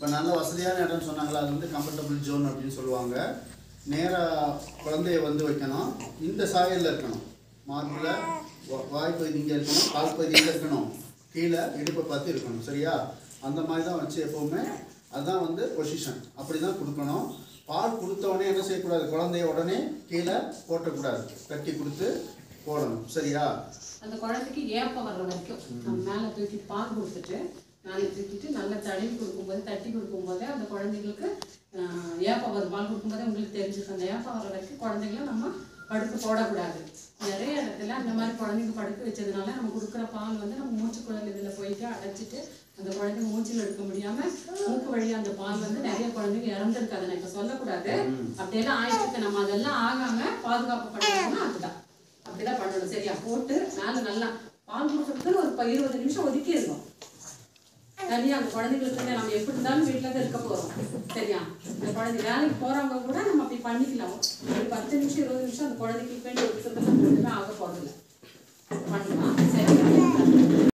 இப்போ நல்ல வசதியான இடம்னு சொன்னாங்களா அது வந்து கம்ஃபர்டபுள் ஜோன் அப்படின்னு சொல்லுவாங்க நேராக குழந்தைய வந்து வைக்கணும் இந்த சாயலில் இருக்கணும் மார்பில் வாய்ப்பகுதி இங்கே இருக்கணும் கால் பகுதி இங்கே இருக்கணும் கீழே இடுப்பை பார்த்து இருக்கணும் சரியா அந்த மாதிரி தான் வச்சு எப்போவுமே அதுதான் வந்து பொசிஷன் அப்படி தான் கொடுக்கணும் பால் கொடுத்த உடனே என்ன செய்யக்கூடாது குழந்தைய உடனே கீழே போட்டக்கூடாது கட்டி கொடுத்து போடணும் சரியா அந்த குழந்தைக்கு ஏப்பம் வர்ற வரைக்கும் நம்ம மேலே தூக்கி பால் கொடுத்துட்டு மேலே தூக்கிட்டு நல்லா தடவி கொடுக்கும்போது தட்டி கொடுக்கும்போது அந்த குழந்தைங்களுக்கு ஆஹ், ஏப்பம் வரும் பால் கொடுக்கும்போது உங்களுக்கு தெரிஞ்சுக்கும் அந்த ஏப்பம் வர வரைக்கும் குழந்தைங்கள நம்ம படுக்க போடக்கூடாது நிறைய இடத்துல அந்த மாதிரி குழந்தைங்க படுக்க வச்சதுனால நம்ம கொடுக்குற பால் வந்து நம்ம மூச்சு குழந்தை இதில் போயிட்டு அடைச்சிட்டு அந்த குழந்தை மூச்சில் எடுக்க முடியாம மூக்கு வழியா அந்த பால் வந்து நிறைய குழந்தைங்க இறந்துருக்கு அதை நான் இப்போ சொல்லக்கூடாது அப்படியெல்லாம் ஆயிட்டு நம்ம அதெல்லாம் ஆகாம பாதுகாப்பு பண்ணணும்னா அதுதான் அப்படிதான் பண்ணணும் சரியா போட்டு மேல நல்லா பால் கொடுக்கறதுக்கு ஒரு ப- இருபது நிமிஷம் ஒதுக்கி இருக்கணும் தனியா அந்த குழந்தைங்களுக்கு நம்ம எப்படி இருந்தாலும் வீட்டில் தான் இருக்க போறோம் சரியா இந்த குழந்தை வேலைக்கு போறவங்க கூட நம்ம அப்படி பண்ணிக்கலாம் ஒரு பத்து நிமிஷம் இருபது நிமிஷம் அந்த குழந்தைக்கு வேண்டி ஒதுக்குறதுல ஒன்றுமே ஆக போறது